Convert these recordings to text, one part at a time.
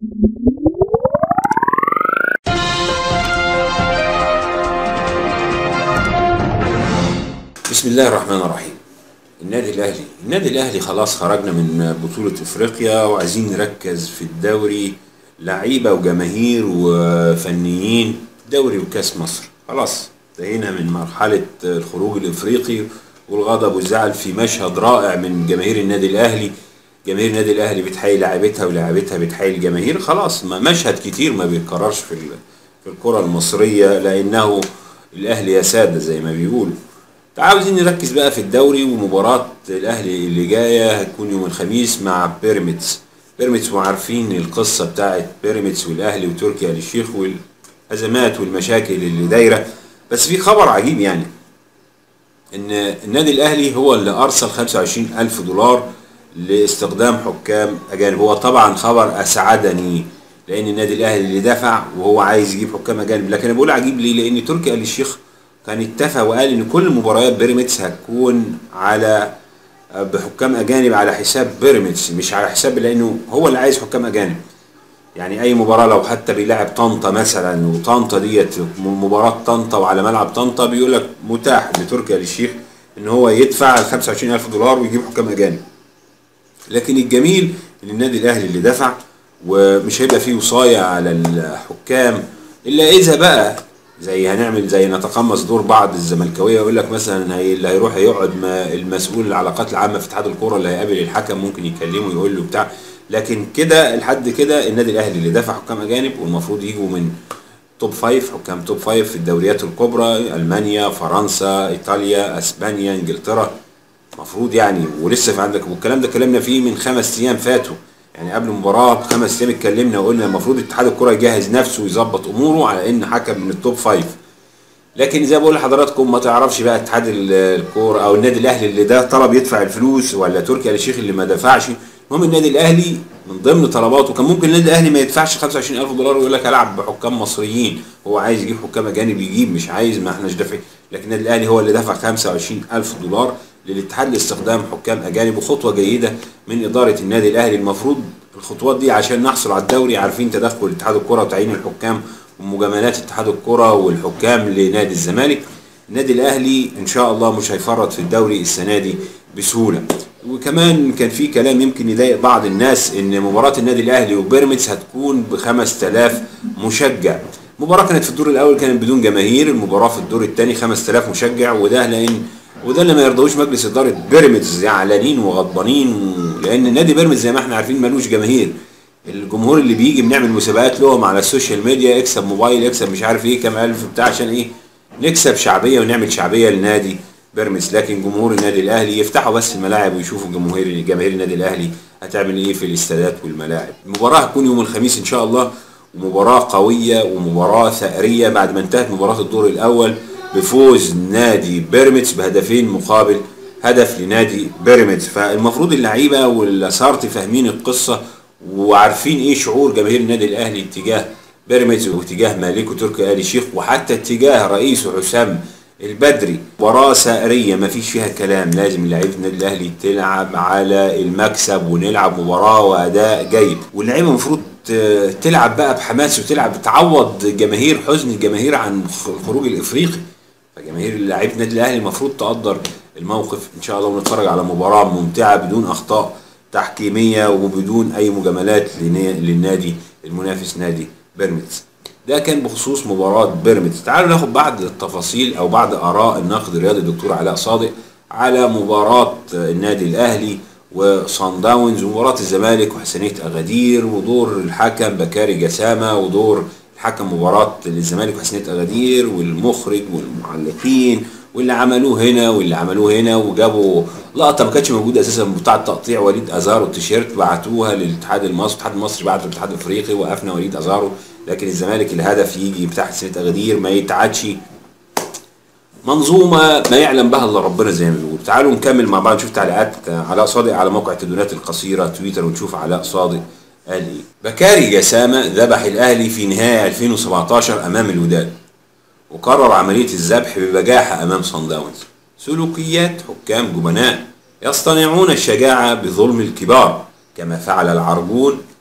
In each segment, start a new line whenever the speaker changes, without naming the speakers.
بسم الله الرحمن الرحيم النادي الاهلي النادي الاهلي خلاص خرجنا من بطولة افريقيا وعايزين نركز في الدوري لعيبة وجماهير وفنيين دوري وكاس مصر خلاص انتهينا من مرحلة الخروج الافريقي والغضب والزعل في مشهد رائع من جماهير النادي الاهلي جماهير النادي الاهلي بتحيي لاعبتها ولاعبتها بتحيي الجماهير خلاص ما مشهد كتير ما بيتكررش في ال- في الكرة المصرية لانه الاهلي يا سادة زي ما بيقولوا تعالوا عاوزين نركز بقى في الدوري ومباراة الأهلي اللي جاية هتكون يوم الخميس مع بيراميدز بيراميدز وعارفين القصة بتاعت بيراميدز والأهلي وتركي آل الشيخ والأزمات والمشاكل اللي دايرة بس في خبر عجيب يعني إن النادي الأهلي هو اللي أرسل 25 ألف دولار لاستخدام حكام أجانب هو طبعا خبر أسعدني لأن النادي الأهلي اللي دفع وهو عايز يجيب حكام أجانب لكن أنا بقول عجيب ليه لأن تركي آل الشيخ كان اتفق وقال ان كل مباريات بيراميدز هتكون على بحكام اجانب على حساب بيراميدز مش على حساب لانه هو اللي عايز حكام اجانب يعني اي مباراه لو حتى بيلعب طنطا مثلا وطنطا ديت مباراه طنطا وعلى ملعب طنطا بيقول لك متاح لتركي آل الشيخ ان هو يدفع ال 25000 دولار ويجيب حكام اجانب لكن الجميل ان النادي الاهلي اللي دفع ومش هيبقى فيه وصايه على الحكام الا اذا بقى زي هنعمل زي نتقمص دور بعض الزملكاويه يقول لك مثلا هي اللي هيروح يقعد ما المسؤول العلاقات العامه في اتحاد الكوره اللي هيقابل الحكم ممكن يكلمه يقول له بتاع لكن كده لحد كده النادي الاهلي اللي دفع حكام اجانب والمفروض يجوا من توب فايف حكام توب فايف في الدوريات الكبرى المانيا فرنسا ايطاليا اسبانيا انجلترا المفروض يعني ولسه في عندك والكلام ده كلامنا فيه من خمس ايام فاتوا يعني قبل المباراه بخمس ايام اتكلمنا وقلنا المفروض اتحاد الكره يجهز نفسه ويظبط اموره على ان حكم من التوب فايف لكن زي ما بقول لحضراتكم ما تعرفش بقى اتحاد ال- الكوره او النادي الاهلي اللي ده طلب يدفع الفلوس ولا تركي آل الشيخ اللي ما دفعش المهم النادي الاهلي من ضمن طلباته كان ممكن النادي الاهلي ما يدفعش 25000 دولار ويقول لك العب بحكام مصريين هو عايز يجيب حكام اجانب يجيب مش عايز ما احناش دافعين لكن النادي الاهلي هو اللي دفع 25000 دولار للاتحاد لاستخدام حكام اجانب وخطوه جيده من اداره النادي الاهلي المفروض الخطوات دي عشان نحصل على الدوري عارفين تدخل اتحاد الكره وتعيين الحكام ومجاملات اتحاد الكره والحكام لنادي الزمالك النادي الاهلي ان شاء الله مش هيفرط في الدوري السنه دي بسهوله وكمان كان في كلام يمكن يضايق بعض الناس ان مباراه النادي الاهلي وبيراميدز هتكون ب 5000 مشجع المباراه كانت في الدور الاول كانت بدون جماهير المباراه في الدور الثاني 5000 مشجع وده لان وده اللي ما يرضوش مجلس اداره بيراميدز زعلانين وغضبانين لان نادي بيراميدز زي ما احنا عارفين ملوش جماهير الجمهور اللي بيجي بنعمل مسابقات لهم على السوشيال ميديا اكسب موبايل اكسب مش عارف ايه كام الف بتاع عشان ايه نكسب شعبيه ونعمل شعبيه لنادي بيراميدز لكن جمهور النادي الاهلي يفتحوا بس الملاعب ويشوفوا جماهير جماهير النادي الاهلي هتعمل ايه في الاستادات والملاعب المباراه هتكون يوم الخميس ان شاء الله ومباراه قويه ومباراه ثأريه بعد ما انتهت مباراه الدور الاول بفوز نادي بيراميدز بهدفين مقابل هدف لنادي بيراميدز فالمفروض اللعيبه والاسارتي فاهمين القصه وعارفين ايه شعور جماهير النادي الاهلي تجاه بيراميدز واتجاه مالك وتركي آل الشيخ وحتى اتجاه رئيسه حسام البدري مباراة سائرية ما فيش فيها كلام لازم لعيبة النادي الأهلي تلعب على المكسب ونلعب مباراة وأداء جيد واللعيبة المفروض ت- تلعب بقى بحماس وتلعب تعوض جماهير حزن الجماهير عن الخروج الإفريقي فجماهير لعيبة النادي الأهلي المفروض تقدر الموقف إن شاء الله ونتفرج على مباراة ممتعة بدون أخطاء تحكيمية وبدون أي مجاملات لنا- للنادي المنافس نادي بيراميدز ده كان بخصوص مباراة بيراميدز تعالوا ناخد بعض التفاصيل أو بعض آراء الناقد الرياضي الدكتور علاء صادق على مباراة النادي الأهلي وصن داونز ومباراة الزمالك وحسنية أغادير ودور الحكم بكاري جسامة ودور الحكم مباراة الزمالك وحسنية أغادير والمخرج والمعلقين واللي عملوه هنا واللي عملوه هنا وجابوا لقطه ما كانتش موجوده اساسا بتاع تقطيع وليد ازارو التيشيرت بعتوها للاتحاد المصري الاتحاد المصري بعته للاتحاد الافريقي وقفنا وليد ازارو لكن الزمالك الهدف يجي بتاع حسنية أغادير ما يتعادش منظومة ما يعلم بها الا ربنا زي ما بيقول تعالوا نكمل مع بعض نشوف تعليقات علاء صادق على موقع التدوينات القصيرة تويتر ونشوف علاء صادق قال ايه بكاري جسامة ذبح الاهلي في نهاية 2017 امام الوداد وقرر عملية الذبح ببجاحة امام صن داونز سلوكيات حكام جبناء يصطنعون الشجاعة بظلم الكبار كما فعل العرجون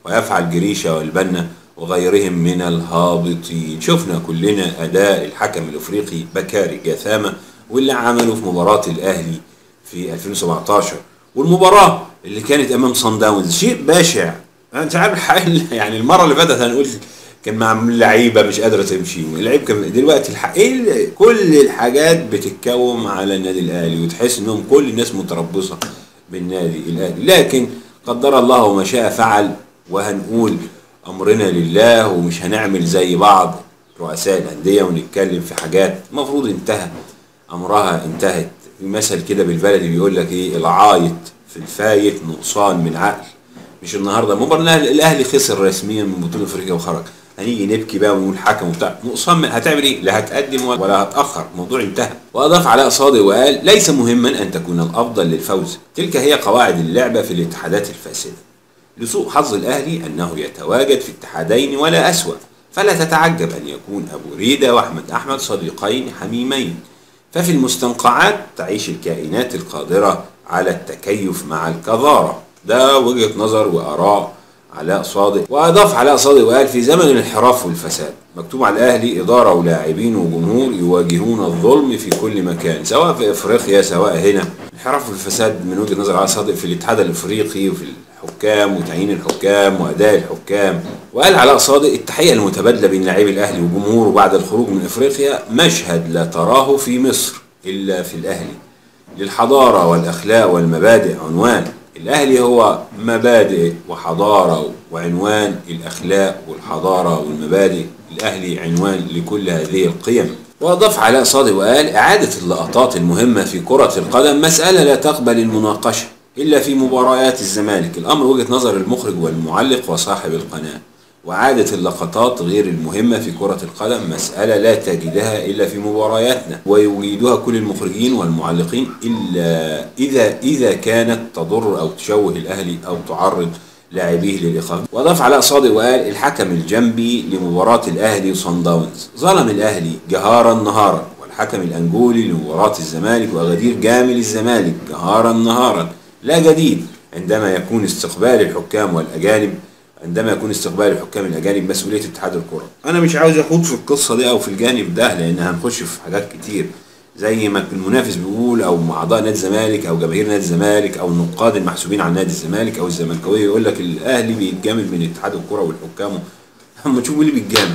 ويفعل جريشة والبنا وغيرهم من الهابطين شفنا كلنا أداء الحكم الأفريقي بكاري جاثامة واللي عمله في مباراة الأهلي في 2017 والمباراة اللي كانت أمام صن داونز شيء بشع أنت عارف الحقيقة يعني المرة اللي فاتت هنقول كان مع لعيبة مش قادرة تمشي اللعيب كان دلوقتي الحق إيه كل الحاجات بتتكوم على النادي الأهلي وتحس إنهم كل الناس متربصة بالنادي الأهلي لكن قدر الله وما شاء فعل وهنقول امرنا لله ومش هنعمل زي بعض رؤساء الانديه ونتكلم في حاجات المفروض انتهى امرها انتهت في مثل كده بالبلدي بيقول لك ايه العايط في الفايت نقصان من عقل مش النهارده مباراه الاهلي خسر رسميا من بطوله افريقيا وخرج هنيجي نبكي بقى ونقول حكم وبتاع نقصان من هتعمل ايه؟ لا هتقدم ولا هتاخر الموضوع انتهى واضاف علاء صادق وقال ليس مهما ان تكون الافضل للفوز تلك هي قواعد اللعبه في الاتحادات الفاسده لسوء حظ الأهلي أنه يتواجد في اتحادين ولا أسوأ فلا تتعجب أن يكون أبو ريدة وأحمد أحمد صديقين حميمين ففي المستنقعات تعيش الكائنات القادرة على التكيف مع الكظارة ده وجهة نظر وآراء علاء صادق وأضاف علاء صادق وقال في زمن الانحراف والفساد مكتوب على الأهلي إدارة ولاعبين وجمهور يواجهون الظلم في كل مكان سواء في إفريقيا سواء هنا انحراف والفساد من وجهة نظر علاء صادق في الاتحاد الإفريقي وفي الحكام وتعيين الحكام واداء الحكام وقال علاء صادق التحيه المتبادله بين لاعبي الاهلي وجمهوره بعد الخروج من افريقيا مشهد لا تراه في مصر الا في الاهلي للحضاره والاخلاق والمبادئ عنوان الاهلي هو مبادئ وحضاره وعنوان الاخلاق والحضاره والمبادئ الاهلي عنوان لكل هذه القيم واضاف علاء صادق وقال اعاده اللقطات المهمه في كره القدم مساله لا تقبل المناقشه إلا في مباريات الزمالك الأمر وجهة نظر المخرج والمعلق وصاحب القناة وعادة اللقطات غير المهمة في كرة القدم مسألة لا تجدها إلا في مبارياتنا ويجيدها كل المخرجين والمعلقين إلا إذا إذا كانت تضر أو تشوه الأهلي أو تعرض لاعبيه للإيقاف وأضاف علاء صادق وقال الحكم الجنبي لمباراة الأهلي وصن داونز ظلم الأهلي جهارا نهارا والحكم الأنجولي لمباراة الزمالك وغدير جامل الزمالك جهارا نهارا لا جديد عندما يكون استقبال الحكام والأجانب عندما يكون استقبال الحكام الأجانب مسؤولية اتحاد الكرة أنا مش عاوز أخوض في القصة دي أو في الجانب ده لأن هنخش في حاجات كتير زي ما المنافس بيقول او اعضاء نادي الزمالك او جماهير نادي الزمالك او النقاد المحسوبين على نادي الزمالك او الزملكاويه يقول لك الاهلي بيتجامل من اتحاد الكره والحكام اما تشوف مين اللي بيتجامل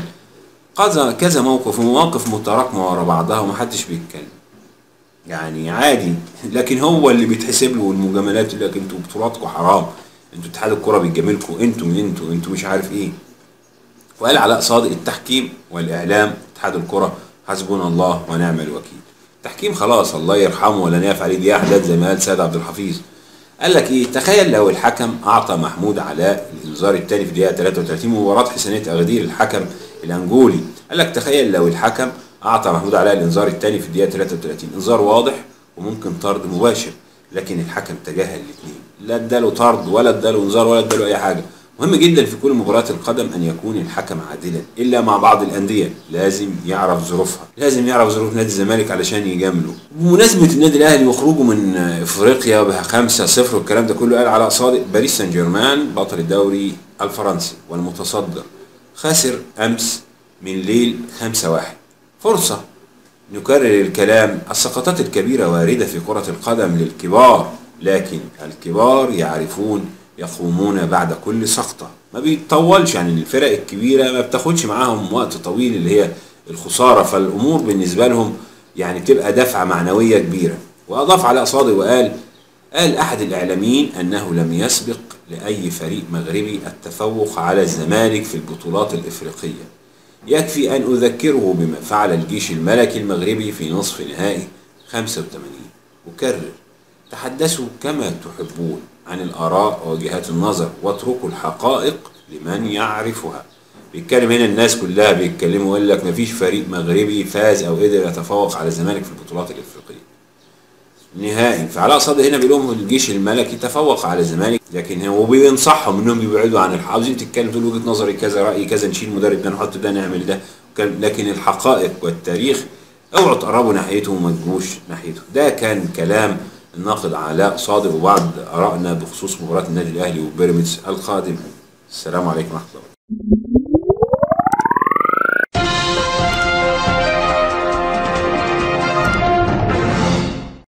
كذا كذا موقف ومواقف متراكمه ورا بعضها ومحدش بيتكلم يعني عادي لكن هو اللي بيتحسب له والمجاملات يقول لك انتوا بطولاتكم حرام انتوا اتحاد الكره بيجاملكم انتوا انتوا انتوا مش عارف ايه وقال علاء صادق التحكيم والاعلام اتحاد الكره حسبنا الله ونعم الوكيل التحكيم خلاص الله يرحمه ولا نعرف عليه دي احداث زي ما قال سيد عبد الحفيظ قال لك ايه تخيل لو الحكم اعطى محمود علاء الانذار الثاني في دقيقه 33 مباراه حسنيه اغدير الحكم الانجولي قال لك تخيل لو الحكم اعطى محمود علاء الانذار الثاني في الدقيقه 33 انذار واضح وممكن طرد مباشر لكن الحكم تجاهل الاثنين لا اداله طرد ولا اداله انذار ولا اداله اي حاجه مهم جدا في كل مباريات القدم ان يكون الحكم عادلا الا مع بعض الانديه لازم يعرف ظروفها لازم يعرف ظروف نادي الزمالك علشان يجامله بمناسبه النادي الاهلي وخروجه من افريقيا بخمسة صفر والكلام ده كله قال علاء صادق باريس سان جيرمان بطل الدوري الفرنسي والمتصدر خسر امس من ليل 5 واحد فرصة نكرر الكلام السقطات الكبيرة واردة في كرة القدم للكبار لكن الكبار يعرفون يقومون بعد كل سقطة ما بيتطولش يعني الفرق الكبيرة ما بتاخدش معاهم وقت طويل اللي هي الخسارة فالأمور بالنسبة لهم يعني بتبقى دفعة معنوية كبيرة وأضاف علاء صادق وقال قال أحد الإعلاميين أنه لم يسبق لأي فريق مغربي التفوق على الزمالك في البطولات الإفريقية يكفي أن أذكره بما فعل الجيش الملكي المغربي في نصف نهائي 85 أكرر تحدثوا كما تحبون عن الآراء ووجهات النظر واتركوا الحقائق لمن يعرفها بيتكلم هنا الناس كلها بيتكلموا يقول لك مفيش فريق مغربي فاز أو قدر يتفوق على الزمالك في البطولات الإفريقية نهائي فعلاء صادق هنا بيقول لهم الجيش الملكي تفوق على الزمالك لكن هو بينصحهم انهم يبعدوا عن الحق عاوزين تتكلم تقول وجهه نظري كذا رايي كذا نشيل مدرب ده نحط ده نعمل ده لكن الحقائق والتاريخ اوعوا تقربوا ناحيته وما تجوش ناحيته ده كان كلام الناقد علاء صادق وبعض ارائنا بخصوص مباراه النادي الاهلي وبيراميدز القادمه السلام عليكم ورحمه الله